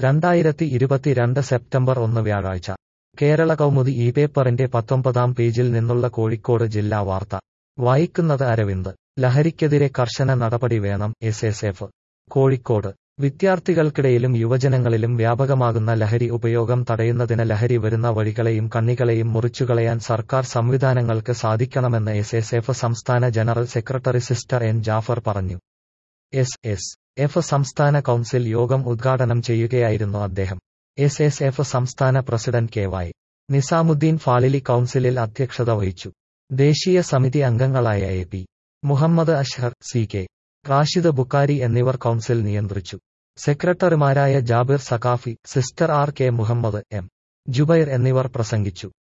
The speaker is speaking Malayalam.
രണ്ടായിരത്തി ഇരുപത്തിരണ്ട് സെപ്റ്റംബർ ഒന്ന് വ്യാഴാഴ്ച കേരള കൗമുദി ഈ പേപ്പറിന്റെ പത്തൊമ്പതാം പേജിൽ നിന്നുള്ള കോഴിക്കോട് ജില്ലാ വാർത്ത വായിക്കുന്നത് അരവിന്ദ് ലഹരിക്കെതിരെ കർശന നടപടി വേണം എസ് എസ് എഫ് കോഴിക്കോട് വിദ്യാർത്ഥികൾക്കിടയിലും യുവജനങ്ങളിലും വ്യാപകമാകുന്ന ലഹരി ഉപയോഗം തടയുന്നതിന് ലഹരി വരുന്ന വഴികളെയും കണ്ണികളെയും മുറിച്ചുകളയാൻ സർക്കാർ സംവിധാനങ്ങൾക്ക് സാധിക്കണമെന്ന് എസ് എസ് എഫ് സംസ്ഥാന ജനറൽ സെക്രട്ടറി സിസ്റ്റർ എൻ ജാഫർ പറഞ്ഞു എസ് എസ് എഫ് സംസ്ഥാന കൗൺസിൽ യോഗം ഉദ്ഘാടനം ചെയ്യുകയായിരുന്നു അദ്ദേഹം എസ് എസ് എഫ് സംസ്ഥാന president K Y Nizamuddin Fazili കൗൺസിലിൽ അധ്യക്ഷത വഹിച്ചു ദേശീയ സമിതി അംഗങ്ങളായ A P Muhammad Azhar C K Rashid Bukhari എന്നിവർ കൗൺസിൽ നിയന്ത്രിച്ചു സെക്രട്ടറിമാരായ ജാബിർ സഖാഫി സിസ്റ്റർ R K Muhammad M Jubair എന്നിവർ പ്രസംഗിച്ചു